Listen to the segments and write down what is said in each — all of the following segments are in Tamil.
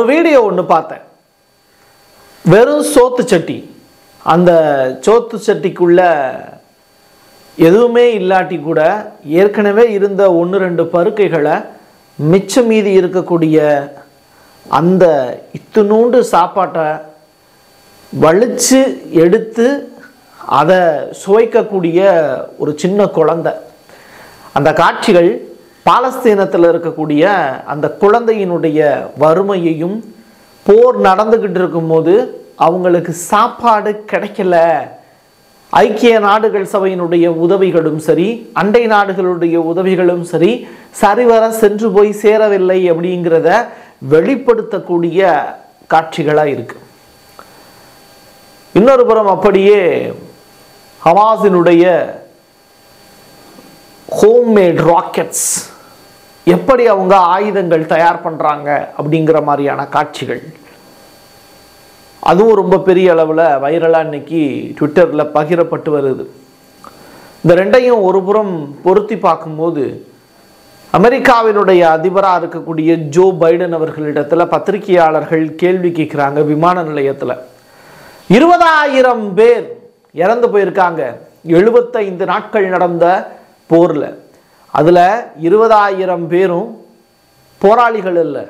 வீடியோ ஒன்று பார்த்தேன் வெறும் சோத்து சட்டி அந்த சோத்து சட்டிக்குள்ள எதுவுமே இல்லாட்டி கூட ஏற்கனவே இருந்த ஒன்று ரெண்டு பருக்கைகளை மிச்சம் மீதி இருக்கக்கூடிய அந்த இத்துணூண்டு சாப்பாட்டை வலிச்சு எடுத்து அதை சுவைக்கக்கூடிய ஒரு சின்ன குழந்தை அந்த காட்சிகள் பாலஸ்தீனத்தில் இருக்கக்கூடிய அந்த குழந்தையினுடைய வறுமையையும் போர் நடந்துக்கிட்டு இருக்கும்போது அவங்களுக்கு சாப்பாடு கிடைக்கல ஐக்கிய நாடுகள் சபையினுடைய உதவிகளும் சரி அண்டை நாடுகளுடைய உதவிகளும் சரி சரிவர சென்று போய் சேரவில்லை அப்படிங்கிறத வெளிப்படுத்தக்கூடிய காட்சிகளாக இருக்கு இன்னொரு புறம் அப்படியே ஹமாஸினுடைய ஹோம்மேட் ராக்கெட்ஸ் எப்படி அவங்க ஆயுதங்கள் தயார் பண்ணுறாங்க அப்படிங்கிற மாதிரியான காட்சிகள் அதுவும் ரொம்ப பெரிய அளவில் வைரலாக இன்னைக்கு ட்விட்டரில் பகிரப்பட்டு வருது இந்த ரெண்டையும் ஒரு புறம் பொருத்தி பார்க்கும்போது அமெரிக்காவினுடைய அதிபராக இருக்கக்கூடிய ஜோ பைடன் அவர்களிடத்தில் பத்திரிகையாளர்கள் கேள்வி கேட்குறாங்க விமான நிலையத்தில் இருபதாயிரம் பேர் இறந்து போயிருக்காங்க எழுபத்தைந்து நாட்கள் நடந்த போரில் அதில் இருபதாயிரம் பேரும் போராளிகள் இல்லை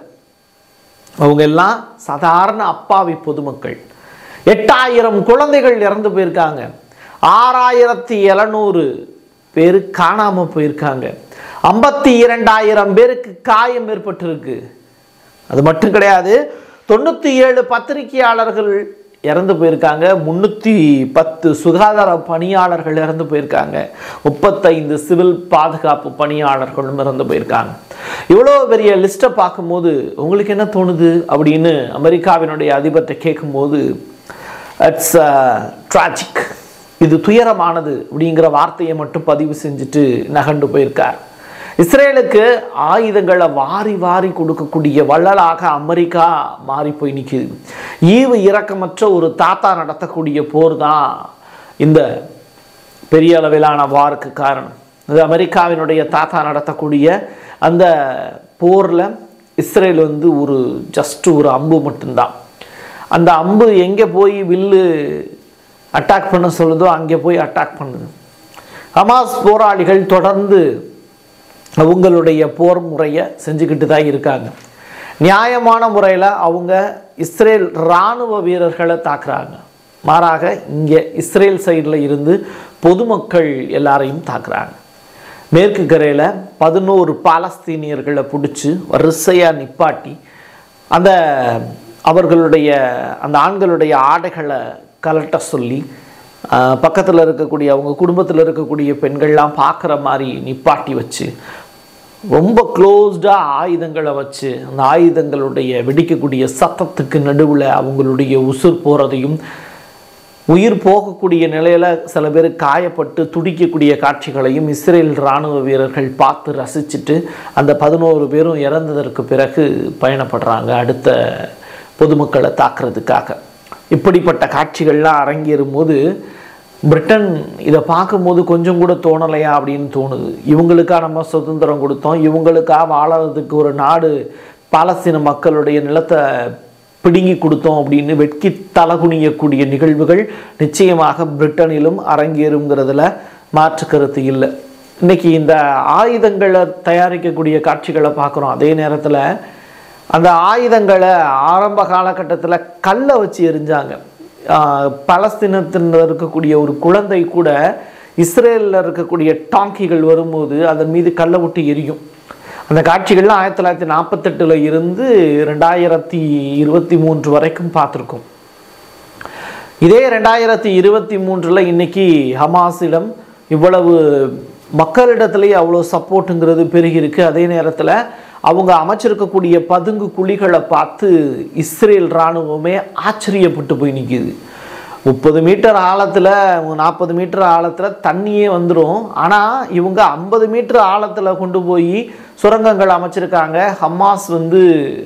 அவங்க எல்லாம் சாதாரண அப்பாவி பொதுமக்கள் எட்டாயிரம் குழந்தைகள் இறந்து போயிருக்காங்க ஆறாயிரத்தி எழுநூறு பேர் காணாமல் போயிருக்காங்க ஐம்பத்தி இரண்டாயிரம் பேருக்கு காயம் ஏற்பட்டிருக்கு அது மட்டும் கிடையாது தொண்ணூற்றி ஏழு பத்திரிகையாளர்கள் இறந்து போயிருக்காங்க முந்நூற்றி பத்து சுகாதார பணியாளர்கள் இறந்து போயிருக்காங்க முப்பத்தைந்து சிவில் பாதுகாப்பு பணியாளர்களும் இறந்து போயிருக்காங்க இவ்வளோ பெரிய லிஸ்ட்டை பார்க்கும்போது உங்களுக்கு என்ன தோணுது அப்படின்னு அமெரிக்காவினுடைய அதிபர்கிட்ட கேட்கும்போது இட்ஸ் ட்ராஜிக் இது துயரமானது அப்படிங்கிற வார்த்தையை மட்டும் பதிவு செஞ்சுட்டு நகண்டு போயிருக்கார் இஸ்ரேலுக்கு ஆயுதங்களை வாரி வாரி கொடுக்கக்கூடிய வள்ளலாக அமெரிக்கா மாறி போய் நிற்குது ஈவு இரக்கமற்ற ஒரு தாத்தா நடத்தக்கூடிய போர் தான் இந்த பெரிய அளவிலான வாருக்கு காரணம் இது அமெரிக்காவினுடைய தாத்தா நடத்தக்கூடிய அந்த போரில் இஸ்ரேல் வந்து ஒரு ஜஸ்ட் ஒரு அம்பு மட்டும்தான் அந்த அம்பு எங்கே போய் வில்லு அட்டாக் பண்ண சொல்லுதோ அங்கே போய் அட்டாக் பண்ணுது ஹமாஸ் போராளிகள் தொடர்ந்து அவங்களுடைய போர் முறையை செஞ்சுக்கிட்டு தான் இருக்காங்க நியாயமான முறையில் அவங்க இஸ்ரேல் இராணுவ வீரர்களை தாக்குறாங்க மாறாக இங்கே இஸ்ரேல் சைடில் இருந்து பொதுமக்கள் எல்லாரையும் தாக்குறாங்க மேற்கு கரையில் பதினோரு பாலஸ்தீனியர்களை பிடிச்சி வரிசையாக நிப்பாட்டி அந்த அவர்களுடைய அந்த ஆண்களுடைய ஆடைகளை கலட்ட சொல்லி பக்கத்தில் இருக்கக்கூடிய அவங்க குடும்பத்தில் இருக்கக்கூடிய பெண்கள்லாம் பார்க்குற மாதிரி நிப்பாட்டி வச்சு ரொம்ப க்ளோஸ்டாக ஆயுதங்களை வச்சு அந்த ஆயுதங்களுடைய வெடிக்கக்கூடிய சத்தத்துக்கு நடுவில் அவங்களுடைய உசுர் போகிறதையும் உயிர் போகக்கூடிய நிலையில் சில பேர் காயப்பட்டு துடிக்கக்கூடிய காட்சிகளையும் இஸ்ரேல் இராணுவ வீரர்கள் பார்த்து ரசிச்சுட்டு அந்த பதினோரு பேரும் இறந்ததற்கு பிறகு பயணப்படுறாங்க அடுத்த பொதுமக்களை தாக்குறதுக்காக இப்படிப்பட்ட காட்சிகள்லாம் அரங்கேறும் போது பிரிட்டன் இதை பார்க்கும்போது கொஞ்சம் கூட தோணலையா அப்படின்னு தோணுது இவங்களுக்காக நம்ம சுதந்திரம் கொடுத்தோம் இவங்களுக்காக வாழறதுக்கு ஒரு நாடு பாலஸ்தீன மக்களுடைய நிலத்தை பிடுங்கி கொடுத்தோம் அப்படின்னு வெட்கி தலகுனியக்கூடிய நிகழ்வுகள் நிச்சயமாக பிரிட்டனிலும் அரங்கேறுங்கிறதுல மாற்று கருத்து இல்லை இன்னைக்கு இந்த ஆயுதங்களை தயாரிக்கக்கூடிய காட்சிகளை பார்க்குறோம் அதே நேரத்தில் அந்த ஆயுதங்களை ஆரம்ப காலகட்டத்தில் கல்லை வச்சு எரிஞ்சாங்க பலஸ்தீனத்தில் இருக்கக்கூடிய ஒரு குழந்தை கூட இஸ்ரேலில் இருக்கக்கூடிய டாங்கிகள் வரும்போது அதன் மீது கல்லை விட்டு எரியும் அந்த காட்சிகள்லாம் ஆயிரத்தி தொள்ளாயிரத்தி நாற்பத்தெட்டில் இருந்து ரெண்டாயிரத்தி இருபத்தி மூன்று வரைக்கும் பார்த்துருக்கோம் இதே ரெண்டாயிரத்தி இருபத்தி மூன்றில் இன்னைக்கு ஹமாஸிடம் இவ்வளவு மக்களிடத்துலேயே அவ்வளோ சப்போர்ட்டுங்கிறது பெருகிருக்கு அதே நேரத்தில் அவங்க அமைச்சிருக்கக்கூடிய பதுங்கு குழிகளை பார்த்து இஸ்ரேல் இராணுவமே ஆச்சரியப்பட்டு போய் நிற்கிது முப்பது மீட்டர் ஆழத்தில் நாற்பது மீட்டர் ஆழத்தில் தண்ணியே வந்துடும் ஆனால் இவங்க ஐம்பது மீட்டர் ஆழத்தில் கொண்டு போய் சுரங்கங்கள் அமைச்சிருக்காங்க ஹமாஸ் வந்து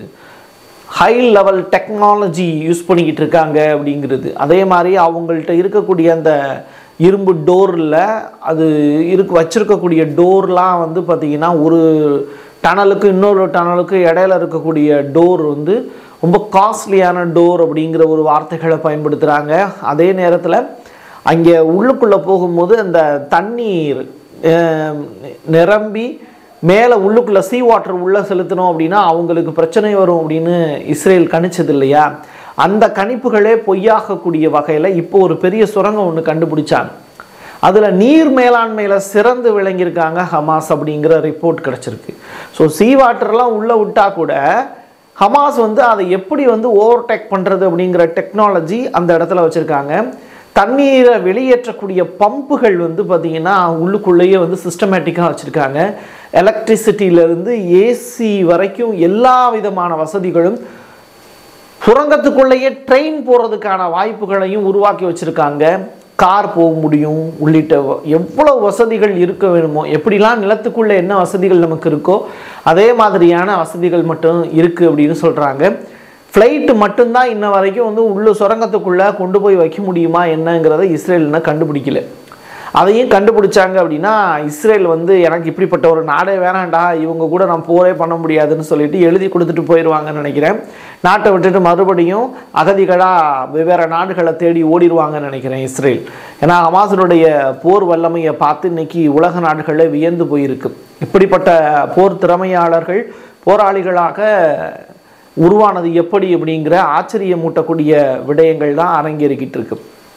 ஹை லெவல் டெக்னாலஜி யூஸ் பண்ணிக்கிட்டு இருக்காங்க அப்படிங்கிறது அதே மாதிரி அவங்கள்ட்ட இருக்கக்கூடிய அந்த இரும்பு டோரில் அது இருக்கு வச்சிருக்கக்கூடிய டோர்லாம் வந்து பார்த்திங்கன்னா ஒரு டனலுக்கு இன்னொரு டனலுக்கு இடையில இருக்கக்கூடிய டோர் வந்து ரொம்ப காஸ்ட்லியான டோர் அப்படிங்கிற ஒரு வார்த்தைகளை பயன்படுத்துகிறாங்க அதே நேரத்தில் அங்கே உள்ளுக்குள்ளே போகும்போது அந்த தண்ணீர் அஹ், நிரம்பி மேலே உள்ளுக்குள்ளே சீ வாட்டர் உள்ளே செலுத்தணும் அப்படின்னா அவங்களுக்கு பிரச்சனை வரும் அப்படின்னு இஸ்ரேல் கணிச்சது இல்லையா அந்த கணிப்புகளே பொய்யாகக்கூடிய வகையில் இப்போ ஒரு பெரிய சுரங்கம் ஒன்று கண்டுபிடிச்சாங்க அதில் நீர் மேலாண்மையில் சிறந்து விளங்கியிருக்காங்க ஹமாஸ் அப்படிங்கிற ரிப்போர்ட் கிடச்சிருக்கு ஸோ சீ வாட்டர்லாம் உள்ளே விட்டா கூட ஹமாஸ் வந்து அதை எப்படி வந்து ஓவர்டேக் பண்ணுறது அப்படிங்கிற டெக்னாலஜி அந்த இடத்துல வச்சுருக்காங்க தண்ணீரை வெளியேற்றக்கூடிய பம்புகள் வந்து பார்த்திங்கன்னா உள்ளுக்குள்ளேயே வந்து சிஸ்டமேட்டிக்காக வச்சுருக்காங்க எலக்ட்ரிசிட்டியிலேருந்து ஏசி வரைக்கும் எல்லா விதமான வசதிகளும் சுரங்கத்துக்குள்ளேயே ட்ரெயின் போகிறதுக்கான வாய்ப்புகளையும் உருவாக்கி வச்சுருக்காங்க கார் போக முடியும் உள்ளிட்ட வ- எவ்வளவு வசதிகள் இருக்க வேணுமோ எப்படிலாம் நிலத்துக்குள்ளே என்ன வசதிகள் நமக்கு இருக்கோ அதே மாதிரியான வசதிகள் மட்டும் இருக்குது அப்படின்னு சொல்கிறாங்க ஃப்ளைட்டு மட்டும்தான் இன்ன வரைக்கும் வந்து உள்ள சுரங்கத்துக்குள்ளே கொண்டு போய் வைக்க முடியுமா என்னங்கிறத இஸ்ரேல் இன்னும் கண்டுபிடிக்கல அதையும் கண்டுபிடிச்சாங்க அப்படின்னா இஸ்ரேல் வந்து எனக்கு இப்படிப்பட்ட ஒரு நாடே வேணாண்டா இவங்க கூட நான் போரே பண்ண முடியாதுன்னு சொல்லிட்டு எழுதி கொடுத்துட்டு போயிடுவாங்கன்னு நினைக்கிறேன் நாட்டை விட்டுட்டு மறுபடியும் அகதிகளாக வெவ்வேறு நாடுகளை தேடி ஓடிடுவாங்கன்னு நினைக்கிறேன் இஸ்ரேல் ஏன்னா ஹமாஸினுடைய போர் வல்லமையை பார்த்து இன்னைக்கு உலக நாடுகளில் வியந்து போயிருக்கு இப்படிப்பட்ட போர் திறமையாளர்கள் போராளிகளாக உருவானது எப்படி அப்படிங்கிற ஆச்சரியமூட்டக்கூடிய விடயங்கள் தான் அரங்கேறிக்கிட்டு இருக்கு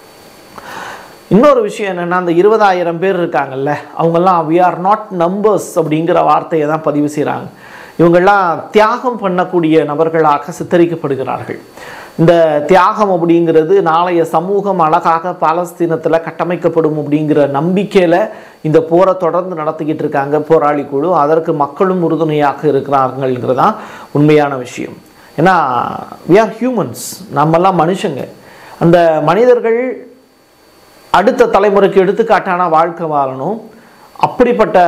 இன்னொரு விஷயம் என்னென்னா அந்த இருபதாயிரம் பேர் இருக்காங்கல்ல அவங்கெல்லாம் வி ஆர் நாட் நம்பர்ஸ் அப்படிங்கிற வார்த்தையை தான் பதிவு செய்கிறாங்க இவங்கெல்லாம் தியாகம் பண்ணக்கூடிய நபர்களாக சித்தரிக்கப்படுகிறார்கள் இந்த தியாகம் அப்படிங்கிறது நாளைய சமூகம் அழகாக பாலஸ்தீனத்தில் கட்டமைக்கப்படும் அப்படிங்கிற நம்பிக்கையில் இந்த போரை தொடர்ந்து நடத்திக்கிட்டு இருக்காங்க போராளி குழு அதற்கு மக்களும் உறுதுணையாக இருக்கிறார்கள்ங்கிறது தான் உண்மையான விஷயம் ஏன்னா வி ஆர் ஹியூமன்ஸ் நம்மெல்லாம் மனுஷங்க அந்த மனிதர்கள் அடுத்த தலைமுறைக்கு எடுத்துக்காட்டான வாழ்க்கை வாழணும் அப்படிப்பட்ட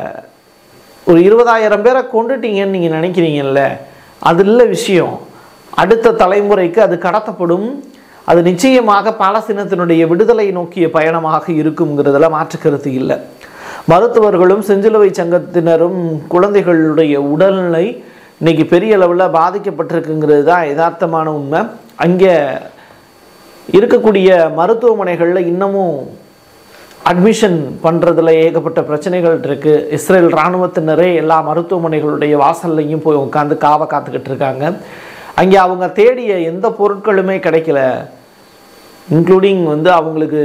ஒரு இருபதாயிரம் பேரை கொண்டுட்டீங்கன்னு நீங்கள் நினைக்கிறீங்கல்ல அது இல்லை விஷயம் அடுத்த தலைமுறைக்கு அது கடத்தப்படும் அது நிச்சயமாக பாலஸ்தீனத்தினுடைய விடுதலை நோக்கிய பயணமாக இருக்குங்கிறதுல மாற்று கருத்து இல்லை மருத்துவர்களும் செஞ்சிலுவை சங்கத்தினரும் குழந்தைகளுடைய உடல்நிலை இன்னைக்கு பெரிய அளவில் பாதிக்கப்பட்டிருக்குங்கிறது தான் யதார்த்தமான உண்மை அங்கே இருக்கக்கூடிய மருத்துவமனைகளில் இன்னமும் அட்மிஷன் பண்ணுறதுல ஏகப்பட்ட பிரச்சனைகள் இருக்குது இஸ்ரேல் இராணுவத்தினரே எல்லா மருத்துவமனைகளுடைய வாசல்லையும் போய் உட்காந்து காவை காத்துக்கிட்டு இருக்காங்க அங்கே அவங்க தேடிய எந்த பொருட்களுமே கிடைக்கல இன்க்ளூடிங் வந்து அவங்களுக்கு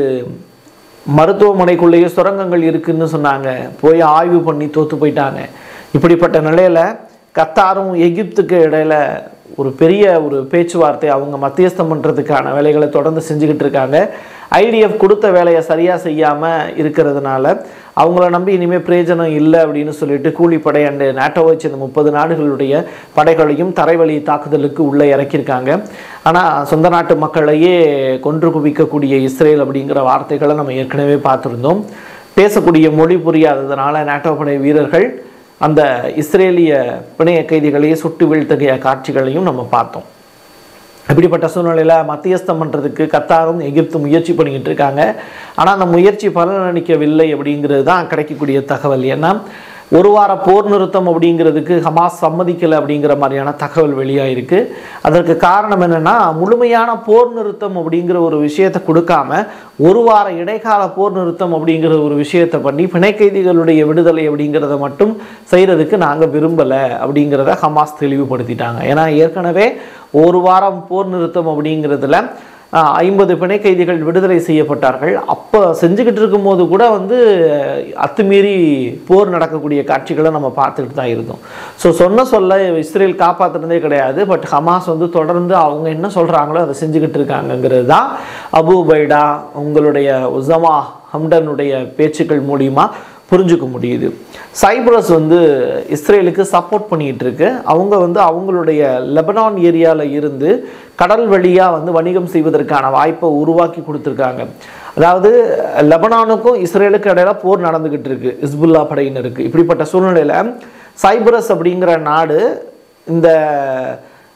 மருத்துவமனைக்குள்ளேயே சுரங்கங்கள் இருக்குன்னு சொன்னாங்க போய் ஆய்வு பண்ணி தோற்று போயிட்டாங்க இப்படிப்பட்ட நிலையில் கத்தாரும் எகிப்துக்கு இடையில ஒரு பெரிய ஒரு பேச்சுவார்த்தை அவங்க மத்தியஸ்தம் பண்ணுறதுக்கான வேலைகளை தொடர்ந்து செஞ்சுக்கிட்டு இருக்காங்க ஐடிஎஃப் கொடுத்த வேலையை சரியாக செய்யாமல் இருக்கிறதுனால அவங்கள நம்பி இனிமேல் பிரயோஜனம் இல்லை அப்படின்னு சொல்லிட்டு கூலிப்படை அண்டு நாட்டோவை சேர்ந்த முப்பது நாடுகளுடைய படைகளையும் தரைவழி தாக்குதலுக்கு உள்ளே இறக்கியிருக்காங்க ஆனால் சொந்த நாட்டு மக்களையே கொன்று குவிக்கக்கூடிய இஸ்ரேல் அப்படிங்கிற வார்த்தைகளை நம்ம ஏற்கனவே பார்த்துருந்தோம் பேசக்கூடிய மொழி புரியாததுனால நாட்டோ படை வீரர்கள் அந்த இஸ்ரேலிய பிணைய கைதிகளையே சுட்டு வீழ்த்தகைய காட்சிகளையும் நம்ம பார்த்தோம் இப்படிப்பட்ட சூழ்நிலையில் மத்தியஸ்தம் பண்ணுறதுக்கு கத்தாரும் எகிப்து முயற்சி பண்ணிக்கிட்டு இருக்காங்க ஆனால் அந்த முயற்சி பலனளிக்கவில்லை அப்படிங்கிறது தான் கிடைக்கக்கூடிய தகவல் ஏன்னா ஒரு வார போர் நிறுத்தம் அப்படிங்கிறதுக்கு ஹமாஸ் சம்மதிக்கலை அப்படிங்கிற மாதிரியான தகவல் வெளியாயிருக்கு அதற்கு காரணம் என்னென்னா முழுமையான போர் நிறுத்தம் அப்படிங்கிற ஒரு விஷயத்தை கொடுக்காம ஒரு வார இடைக்கால போர் நிறுத்தம் அப்படிங்கிற ஒரு விஷயத்தை பண்ணி பிணை கைதிகளுடைய விடுதலை அப்படிங்கிறத மட்டும் செய்கிறதுக்கு நாங்கள் விரும்பலை அப்படிங்கிறத ஹமாஸ் தெளிவுபடுத்திட்டாங்க ஏன்னா ஏற்கனவே ஒரு வாரம் போர் நிறுத்தம் அப்படிங்கிறதுல ஆஹ், ஐம்பது பிணை கைதிகள் விடுதலை செய்யப்பட்டார்கள் அப்போ செஞ்சுக்கிட்டு இருக்கும்போது கூட வந்து அத்துமீறி போர் நடக்கக்கூடிய காட்சிகளை நம்ம பார்த்துக்கிட்டு தான் இருந்தோம் ஸோ சொன்ன சொல்ல இஸ்ரேல் காப்பாற்றுனதே கிடையாது பட் ஹமாஸ் வந்து தொடர்ந்து அவங்க என்ன சொல்கிறாங்களோ அதை செஞ்சுக்கிட்டு இருக்காங்கங்கிறது தான் அபு பைடா உங்களுடைய உசமா ஹம்டனுடைய பேச்சுக்கள் மூலிமா புரிஞ்சுக்க முடியுது சைப்ரஸ் வந்து இஸ்ரேலுக்கு சப்போர்ட் பண்ணிட்டு இருக்கு அவங்க வந்து அவங்களுடைய லெபனான் ஏரியாவில் இருந்து கடல் வழியாக வந்து வணிகம் செய்வதற்கான வாய்ப்பை உருவாக்கி கொடுத்துருக்காங்க அதாவது லெபனானுக்கும் இஸ்ரேலுக்கும் இடையில போர் நடந்துக்கிட்டு இருக்கு இஸ்புல்லா படையினருக்கு இப்படிப்பட்ட சூழ்நிலையில் சைப்ரஸ் அப்படிங்கிற நாடு இந்த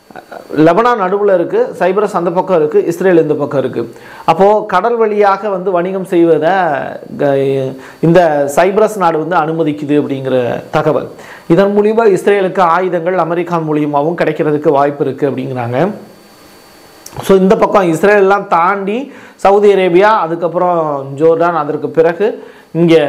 லெபனான் நடுவில் இருக்குது சைப்ரஸ் அந்த பக்கம் இருக்குது இஸ்ரேல் இந்த பக்கம் இருக்குது அப்போது கடல் வழியாக வந்து வணிகம் செய்வதை க- இந்த சைப்ரஸ் நாடு வந்து அனுமதிக்குது அப்படிங்கிற தகவல் இதன் மூலிமா இஸ்ரேலுக்கு ஆயுதங்கள் அமெரிக்கா மூலியமாகவும் கிடைக்கிறதுக்கு வாய்ப்பு இருக்குது அப்படிங்கிறாங்க ஸோ இந்த பக்கம் இஸ்ரேல்லாம் தாண்டி சவுதி அரேபியா அதுக்கப்புறம் ஜோர்டான் அதற்கு பிறகு இங்கே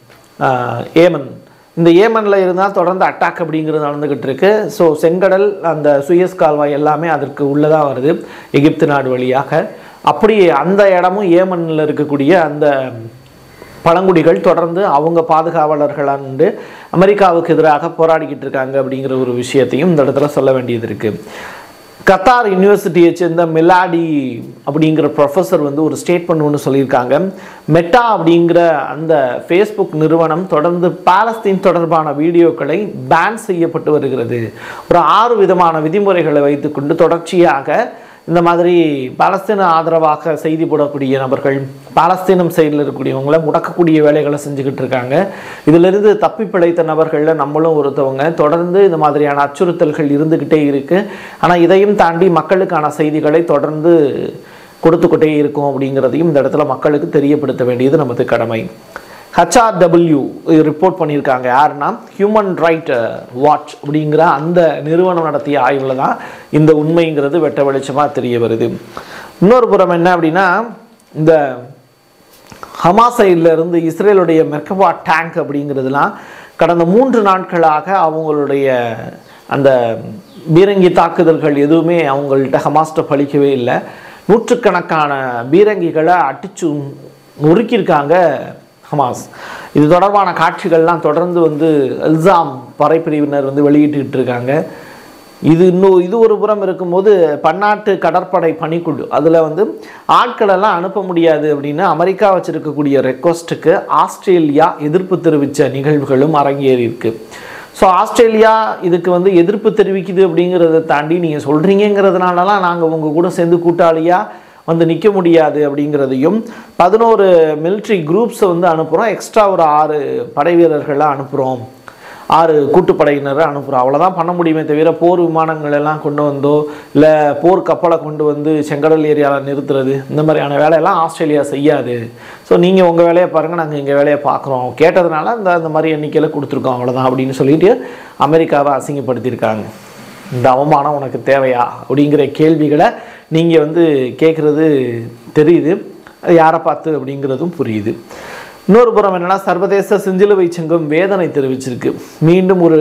ஏமன் இந்த ஏமனில் இருந்தால் தொடர்ந்து அட்டாக் அப்படிங்கிறது நடந்துக்கிட்டு இருக்கு ஸோ செங்கடல் அந்த சுயஸ் கால்வாய் எல்லாமே அதற்கு உள்ளதாக வருது எகிப்து நாடு வழியாக அப்படி அந்த இடமும் ஏமனில் இருக்கக்கூடிய அந்த பழங்குடிகள் தொடர்ந்து அவங்க பாதுகாவலர்களாண்டு அமெரிக்காவுக்கு எதிராக போராடிக்கிட்டு இருக்காங்க அப்படிங்கிற ஒரு விஷயத்தையும் இந்த இடத்துல சொல்ல வேண்டியது இருக்குது கத்தார் யூனிவர்சிட்டியை சேர்ந்த மிலாடி அப்படிங்கிற ப்ரொஃபஸர் வந்து ஒரு ஸ்டேட்மெண்ட் ஒன்று சொல்லியிருக்காங்க மெட்டா அப்படிங்கிற அந்த ஃபேஸ்புக் நிறுவனம் தொடர்ந்து பாலஸ்தீன் தொடர்பான வீடியோக்களை பேன் செய்யப்பட்டு வருகிறது ஒரு ஆறு விதமான விதிமுறைகளை வைத்துக்கொண்டு தொடர்ச்சியாக இந்த மாதிரி பாலஸ்தீன ஆதரவாக செய்தி போடக்கூடிய நபர்கள் பாலஸ்தீனம் சைடில் இருக்கக்கூடியவங்களை முடக்கக்கூடிய வேலைகளை செஞ்சுக்கிட்டு இருக்காங்க இதிலிருந்து தப்பி பிழைத்த நபர்களில் நம்மளும் ஒருத்தவங்க தொடர்ந்து இந்த மாதிரியான அச்சுறுத்தல்கள் இருந்துக்கிட்டே இருக்கு ஆனால் இதையும் தாண்டி மக்களுக்கான செய்திகளை தொடர்ந்து கொடுத்துக்கிட்டே இருக்கும் அப்படிங்கிறதையும் இந்த இடத்துல மக்களுக்கு தெரியப்படுத்த வேண்டியது நமது கடமை ஹச்ஆர்டபிள்யூ ரிப்போர்ட் பண்ணியிருக்காங்க யாருன்னா ஹியூமன் ரைட் வாட்ச் அப்படிங்கிற அந்த நிறுவனம் நடத்திய ஆய்வில் தான் இந்த உண்மைங்கிறது வெட்ட வெளிச்சமாக தெரிய வருது இன்னொரு புறம் என்ன அப்படின்னா இந்த ஹமாஸ் சைடில் இருந்து இஸ்ரேலுடைய மெர்கபா டேங்க் அப்படிங்கிறதுலாம் கடந்த மூன்று நாட்களாக அவங்களுடைய அந்த பீரங்கி தாக்குதல்கள் எதுவுமே அவங்கள்ட்ட ஹமாஸ்ட்ட பலிக்கவே இல்லை நூற்றுக்கணக்கான பீரங்கிகளை அடிச்சு நொறுக்கியிருக்காங்க ஹமாஸ் இது தொடர்பான காட்சிகள்லாம் தொடர்ந்து வந்து எல்சாம் படைப்பிரிவினர் வந்து வெளியிட்டுக்கிட்டு இருக்காங்க இது இன்னும் இது ஒரு புறம் இருக்கும்போது பன்னாட்டு கடற்படை பணிக்குழு அதில் வந்து ஆட்களெல்லாம் அனுப்ப முடியாது அப்படின்னு அமெரிக்கா வச்சிருக்கக்கூடிய ரெக்வஸ்ட்டுக்கு ஆஸ்திரேலியா எதிர்ப்பு தெரிவித்த நிகழ்வுகளும் அரங்கேறி இருக்கு ஸோ ஆஸ்திரேலியா இதுக்கு வந்து எதிர்ப்பு தெரிவிக்குது அப்படிங்கிறத தாண்டி நீங்கள் சொல்கிறீங்கிறதுனாலலாம் நாங்கள் உங்கள் கூட சேர்ந்து கூட்டாளியாக வந்து நிற்க முடியாது அப்படிங்கிறதையும் பதினோரு மிலிட்ரி குரூப்ஸை வந்து அனுப்புகிறோம் எக்ஸ்ட்ரா ஒரு ஆறு படை வீரர்களை அனுப்புகிறோம் ஆறு கூட்டுப்படையினரை அனுப்புகிறோம் அவ்வளோதான் பண்ண முடியுமே தவிர போர் விமானங்கள் எல்லாம் கொண்டு வந்தோ இல்லை போர் கப்பலை கொண்டு வந்து செங்கடல் ஏரியாவில் நிறுத்துறது இந்த மாதிரியான வேலையெல்லாம் ஆஸ்திரேலியா செய்யாது ஸோ நீங்கள் உங்கள் வேலையை பாருங்கள் நாங்கள் எங்கள் வேலையை பார்க்குறோம் கேட்டதுனால இந்த இந்த மாதிரி எண்ணிக்கையில் கொடுத்துருக்கோம் அவ்வளோதான் அப்படின்னு சொல்லிட்டு அமெரிக்காவை அசிங்கப்படுத்தியிருக்காங்க இந்த அவமானம் உனக்கு தேவையா அப்படிங்கிற கேள்விகளை நீங்கள் வந்து கேட்குறது தெரியுது அது யாரை பார்த்து அப்படிங்கிறதும் புரியுது இன்னொரு புறம் என்னன்னா சர்வதேச செஞ்சிலுவை சங்கம் வேதனை தெரிவிச்சிருக்கு மீண்டும் ஒரு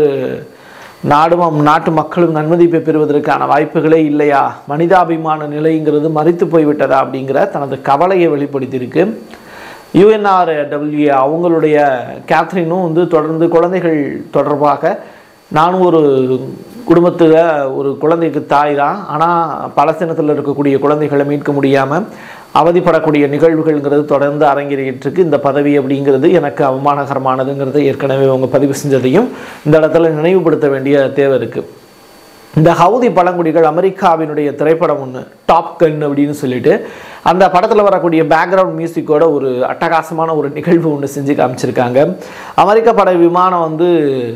நாடும் நாட்டு மக்களும் நன்மதிப்பை பெறுவதற்கான வாய்ப்புகளே இல்லையா மனிதாபிமான நிலைங்கிறது மறித்து போய்விட்டதா அப்படிங்கிற தனது கவலையை வெளிப்படுத்தியிருக்கு யுஎன்ஆர்டபிள்யூ அவங்களுடைய கேத்ரினும் வந்து தொடர்ந்து குழந்தைகள் தொடர்பாக நானும் ஒரு குடும்பத்தில் ஒரு குழந்தைக்கு தாய் தான் ஆனால் பலஸ்தீனத்தில் இருக்கக்கூடிய குழந்தைகளை மீட்க முடியாமல் அவதிப்படக்கூடிய நிகழ்வுகள்ங்கிறது தொடர்ந்து அரங்கேறிட்டு இருக்கு இந்த பதவி அப்படிங்கிறது எனக்கு அவமானகரமானதுங்கிறத ஏற்கனவே அவங்க பதிவு செஞ்சதையும் இந்த இடத்துல நினைவுபடுத்த வேண்டிய தேவை இருக்குது இந்த ஹவுதி பழங்குடிகள் அமெரிக்காவினுடைய திரைப்படம் ஒன்று டாப் கன் அப்படின்னு சொல்லிட்டு அந்த படத்தில் வரக்கூடிய பேக்ரவுண்ட் மியூசிக்கோட ஒரு அட்டகாசமான ஒரு நிகழ்வு ஒன்று செஞ்சு காமிச்சிருக்காங்க அமெரிக்க படை விமானம் வந்து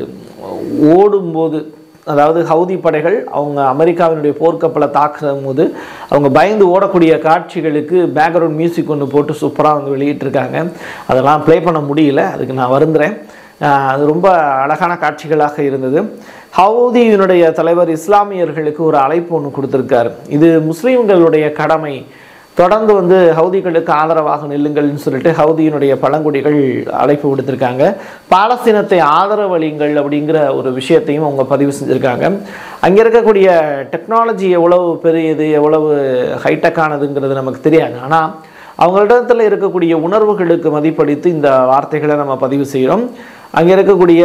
ஓடும்போது அதாவது ஹவுதி படைகள் அவங்க அமெரிக்காவினுடைய போர்க்கப்பலை தாக்கும் போது அவங்க பயந்து ஓடக்கூடிய காட்சிகளுக்கு பேக்ரவுண்ட் மியூசிக் ஒன்று போட்டு சூப்பராக வந்து வெளியிட்டிருக்காங்க அதெல்லாம் ப்ளே பண்ண முடியல அதுக்கு நான் வருந்துறேன் ஆஹ் அது ரொம்ப அழகான காட்சிகளாக இருந்தது ஹவுதியினுடைய தலைவர் இஸ்லாமியர்களுக்கு ஒரு அழைப்பு ஒன்று கொடுத்துருக்காரு இது முஸ்லீம்களுடைய கடமை தொடர்ந்து வந்து ஹவுதிகளுக்கு ஆதரவாக நில்லுங்கள்னு சொல்லிட்டு ஹவுதியினுடைய பழங்குடிகள் அழைப்பு விடுத்திருக்காங்க பாலஸ்தீனத்தை ஆதரவளிங்கள் அப்படிங்கிற ஒரு விஷயத்தையும் அவங்க பதிவு செஞ்சுருக்காங்க அங்கே இருக்கக்கூடிய டெக்னாலஜி எவ்வளவு பெரியது எவ்வளவு ஹைடெக்கானதுங்கிறது நமக்கு தெரியாது ஆனால் அவங்களிடத்தில் இருக்கக்கூடிய உணர்வுகளுக்கு மதிப்பளித்து இந்த வார்த்தைகளை நம்ம பதிவு செய்கிறோம் அங்கே இருக்கக்கூடிய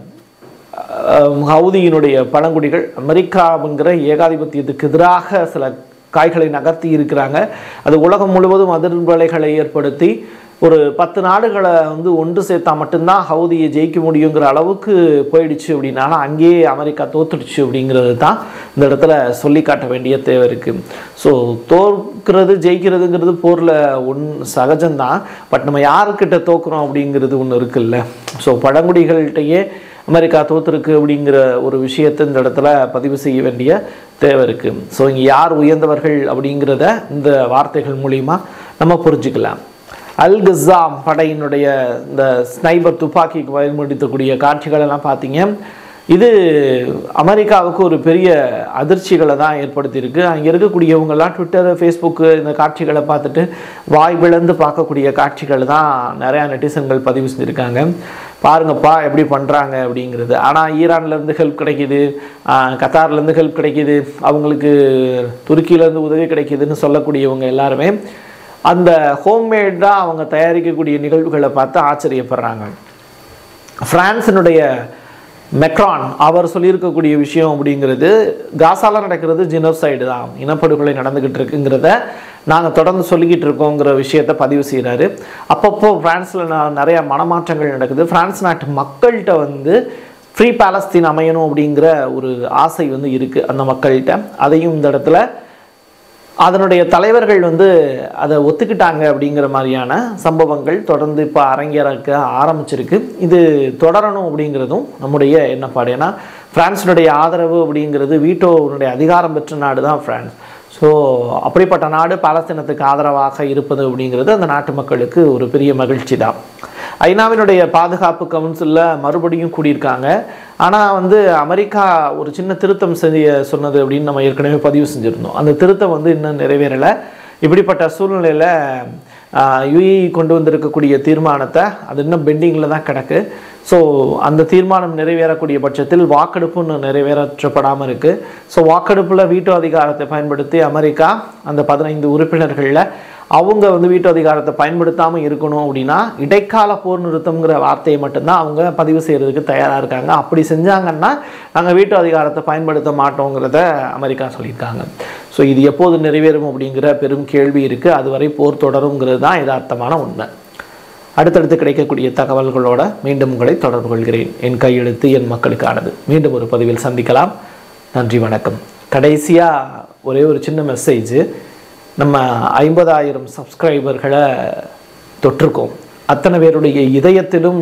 அஹ், ஹவுதியினுடைய பழங்குடிகள் அமெரிக்காவுங்கிற ஏகாதிபத்தியத்துக்கு எதிராக சில காய்களை நகர்த்தி இருக்கிறாங்க அது உலகம் முழுவதும் அதிர்வலைகளை ஏற்படுத்தி ஒரு பத்து நாடுகளை வந்து ஒன்று சேர்த்தா மட்டும்தான் ஹவுதியை ஜெயிக்க முடியுங்கிற அளவுக்கு போயிடுச்சு அப்படின்னா ஆனா அங்கேயே அமெரிக்கா தோத்துடுச்சு அப்படிங்கிறது தான் இந்த இடத்துல சொல்லி காட்ட வேண்டிய தேவை இருக்குது ஸோ தோற்கிறது ஜெயிக்கிறதுங்கிறது போரில் ஒன் சகஜம்தான் பட் நம்ம யாருக்கிட்ட தோக்குறோம் அப்படிங்கிறது ஒன்று இருக்குல்ல ஸோ பழங்குடிகள்கிட்டயே அமெரிக்கா தோத்துருக்கு அப்படிங்கிற ஒரு விஷயத்தை இந்த இடத்துல பதிவு செய்ய வேண்டிய தேவை இருக்குது ஸோ இங்கே யார் உயர்ந்தவர்கள் அப்படிங்கிறத இந்த வார்த்தைகள் மூலிமா நம்ம புரிஞ்சுக்கலாம் அல் கஸாம் படையினுடைய இந்த ஸ்னைபர் துப்பாக்கிக்கு பயன்படுத்தக்கூடிய காட்சிகள் எல்லாம் பார்த்தீங்க இது அமெரிக்காவுக்கு ஒரு பெரிய அதிர்ச்சிகளை தான் ஏற்படுத்தியிருக்கு அங்கே இருக்கக்கூடியவங்கெல்லாம் ட்விட்டர் ஃபேஸ்புக்கு இந்த காட்சிகளை பார்த்துட்டு வாய் பிளந்து பார்க்கக்கூடிய காட்சிகள் தான் நிறையா நெட்டிசன்கள் பதிவு செஞ்சுருக்காங்க பாருங்கப்பா எப்படி பண்ணுறாங்க அப்படிங்கிறது ஆனால் ஈரான்லேருந்து ஹெல்ப் கிடைக்கிது ஆஹ் கத்தார்லேருந்து ஹெல்ப் கிடைக்கிது அவங்களுக்கு துருக்கியிலேருந்து உதவி கிடைக்கிதுன்னு சொல்லக்கூடியவங்க எல்லாருமே அந்த ஹோம்மேடாக அவங்க தயாரிக்கக்கூடிய நிகழ்வுகளை பார்த்து ஆச்சரியப்படுறாங்க பிரான்சினுடைய மெக்ரான் அவர் சொல்லியிருக்கக்கூடிய விஷயம் அப்படிங்கிறது காசால நடக்கிறது ஜினோசைடு தான் இனப்படுகொலை நடந்துக்கிட்டு இருக்குங்கிறத நாங்கள் தொடர்ந்து சொல்லிக்கிட்டு இருக்கோங்கிற விஷயத்த பதிவு செய்கிறாரு அப்பப்போ பிரான்ஸில் நிறைய மனமாற்றங்கள் நடக்குது பிரான்ஸ் நாட்டு மக்கள்கிட்ட வந்து ஃப்ரீ பாலஸ்தீன் அமையணும் அப்படிங்கிற ஒரு ஆசை வந்து இருக்குது அந்த மக்கள்கிட்ட அதையும் இந்த இடத்துல அதனுடைய தலைவர்கள் வந்து அதை ஒத்துக்கிட்டாங்க அப்படிங்கிற மாதிரியான சம்பவங்கள் தொடர்ந்து இப்போ அரங்கேறக்க ஆரம்பிச்சிருக்கு இது தொடரணும் அப்படிங்கிறதும் நம்முடைய எண்ணப்பாடு ஏன்னா பிரான்ஸினுடைய ஆதரவு அப்படிங்கிறது வீட்டோனுடைய அதிகாரம் பெற்ற நாடு தான் பிரான்ஸ் ஸோ அப்படிப்பட்ட நாடு பாலஸ்தீனத்துக்கு ஆதரவாக இருப்பது அப்படிங்கிறது அந்த நாட்டு மக்களுக்கு ஒரு பெரிய மகிழ்ச்சி தான் ஐநாவினுடைய பாதுகாப்பு கவுன்சிலில் மறுபடியும் கூடியிருக்காங்க ஆனால் வந்து அமெரிக்கா ஒரு சின்ன திருத்தம் செய்ய சொன்னது அப்படின்னு நம்ம ஏற்கனவே பதிவு செஞ்சுருந்தோம் அந்த திருத்தம் வந்து இன்னும் நிறைவேறலை இப்படிப்பட்ட சூழ்நிலையில் யுஏஇ கொண்டு வந்திருக்கக்கூடிய தீர்மானத்தை அது இன்னும் பெண்டிங்கில் தான் கிடக்கு ஸோ அந்த தீர்மானம் நிறைவேறக்கூடிய பட்சத்தில் வாக்கெடுப்பு இன்னும் நிறைவேற்றப்படாமல் இருக்குது ஸோ வாக்கெடுப்பில் வீட்டு அதிகாரத்தை பயன்படுத்தி அமெரிக்கா அந்த பதினைந்து உறுப்பினர்களில் அவங்க வந்து வீட்டு அதிகாரத்தை பயன்படுத்தாமல் இருக்கணும் அப்படின்னா இடைக்கால போர் நிறுத்தம்ங்கிற வார்த்தையை மட்டும்தான் அவங்க பதிவு செய்கிறதுக்கு தயாராக இருக்காங்க அப்படி செஞ்சாங்கன்னா நாங்கள் வீட்டு அதிகாரத்தை பயன்படுத்த மாட்டோங்கிறத அமெரிக்கா சொல்லியிருக்காங்க ஸோ இது எப்போது நிறைவேறும் அப்படிங்கிற பெரும் கேள்வி இருக்குது அதுவரை போர் தொடருங்கிறது தான் யதார்த்தமான உண்மை அடுத்தடுத்து கிடைக்கக்கூடிய தகவல்களோட மீண்டும் உங்களை தொடர்பு கொள்கிறேன் என் கையெழுத்து என் மக்களுக்கானது மீண்டும் ஒரு பதிவில் சந்திக்கலாம் நன்றி வணக்கம் கடைசியாக ஒரே ஒரு சின்ன மெசேஜ் நம்ம ஐம்பதாயிரம் சப்ஸ்கிரைபர்களை தொட்டிருக்கோம் அத்தனை பேருடைய இதயத்திலும்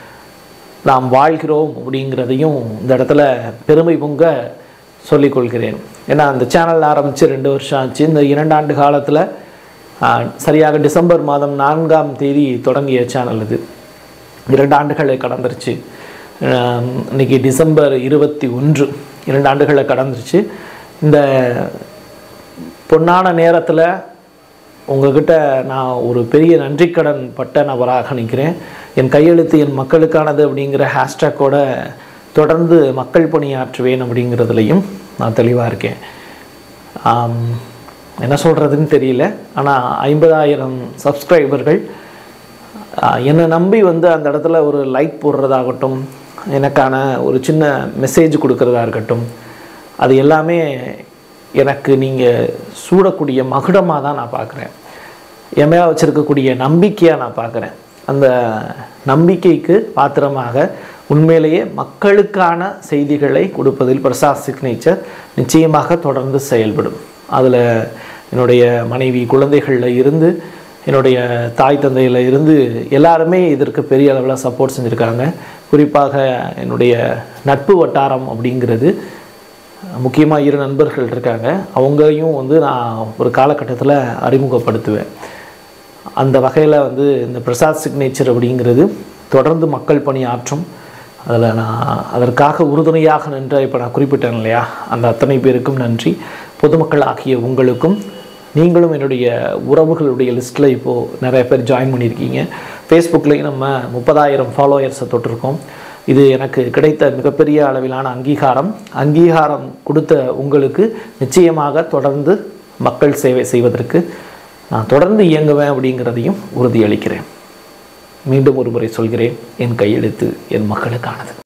நாம் வாழ்கிறோம் அப்படிங்கிறதையும் இந்த இடத்துல பெருமை பொங்க சொல்லிக்கொள்கிறேன் ஏன்னா அந்த சேனல் ஆரம்பித்து ரெண்டு வருஷம் ஆச்சு இந்த இரண்டாண்டு காலத்தில் சரியாக டிசம்பர் மாதம் நான்காம் தேதி தொடங்கிய சேனல் இது இரண்டு ஆண்டுகளை கடந்துருச்சு ஆஹ் இன்னைக்கு டிசம்பர் இருபத்தி ஒன்று இரண்டு ஆண்டுகளை கடந்துருச்சு இந்த பொன்னான நேரத்தில் உங்ககிட்ட நான் ஒரு பெரிய நன்றிக்கடன் பட்ட நபராக நிற்கிறேன் என் கையெழுத்து என் மக்களுக்கானது அப்படிங்கிற ஹேஷ்டேக்கோட தொடர்ந்து மக்கள் பணியாற்றுவேன் அப்படிங்கிறதுலையும் நான் தெளிவாக இருக்கேன் ஆம், என்ன சொல்கிறதுன்னு தெரியல ஆனால் ஐம்பதாயிரம் சப்ஸ்கிரைபர்கள் என்னை நம்பி வந்து அந்த இடத்துல ஒரு லைக் போடுறதாகட்டும் எனக்கான ஒரு சின்ன மெசேஜ் கொடுக்கறதா இருக்கட்டும் அது எல்லாமே எனக்கு நீங்கள் சூடக்கூடிய மகுடமாக தான் நான் பார்க்குறேன் என் மேலே வச்சுருக்கக்கூடிய நம்பிக்கையாக நான் பார்க்குறேன் அந்த நம்பிக்கைக்கு பாத்திரமாக உண்மையிலேயே மக்களுக்கான செய்திகளை கொடுப்பதில் பிரசாத் சிக்னேச்சர் நிச்சயமாக தொடர்ந்து செயல்படும் அதில் என்னுடைய மனைவி குழந்தைகளில் இருந்து என்னுடைய தாய் தந்தையில் இருந்து எல்லாருமே இதற்கு பெரிய அளவில் சப்போர்ட் செஞ்சுருக்காங்க குறிப்பாக என்னுடைய நட்பு வட்டாரம் அப்படிங்கிறது முக்கியமாக இரு நண்பர்கள் இருக்காங்க அவங்களையும் வந்து நான் ஒரு காலகட்டத்தில் அறிமுகப்படுத்துவேன் அந்த வகையில் வந்து இந்த பிரசாத் சிக்னேச்சர் அப்படிங்கிறது தொடர்ந்து மக்கள் பணி ஆற்றும் அதில் நான் அதற்காக உறுதுணையாக நின்ற இப்போ நான் குறிப்பிட்டேன் இல்லையா அந்த அத்தனை பேருக்கும் நன்றி பொதுமக்கள் ஆகிய உங்களுக்கும் நீங்களும் என்னுடைய உறவுகளுடைய லிஸ்ட்டில் இப்போது நிறைய பேர் ஜாயின் பண்ணியிருக்கீங்க ஃபேஸ்புக்லேயும் நம்ம முப்பதாயிரம் ஃபாலோயர்ஸை தொட்டிருக்கோம் இது எனக்கு கிடைத்த மிகப்பெரிய அளவிலான அங்கீகாரம் அங்கீகாரம் கொடுத்த உங்களுக்கு நிச்சயமாக தொடர்ந்து மக்கள் சேவை செய்வதற்கு நான் தொடர்ந்து இயங்குவேன் அப்படிங்கிறதையும் உறுதியளிக்கிறேன் மீண்டும் ஒரு முறை சொல்கிறேன் என் கையெழுத்து என் மக்களுக்கானது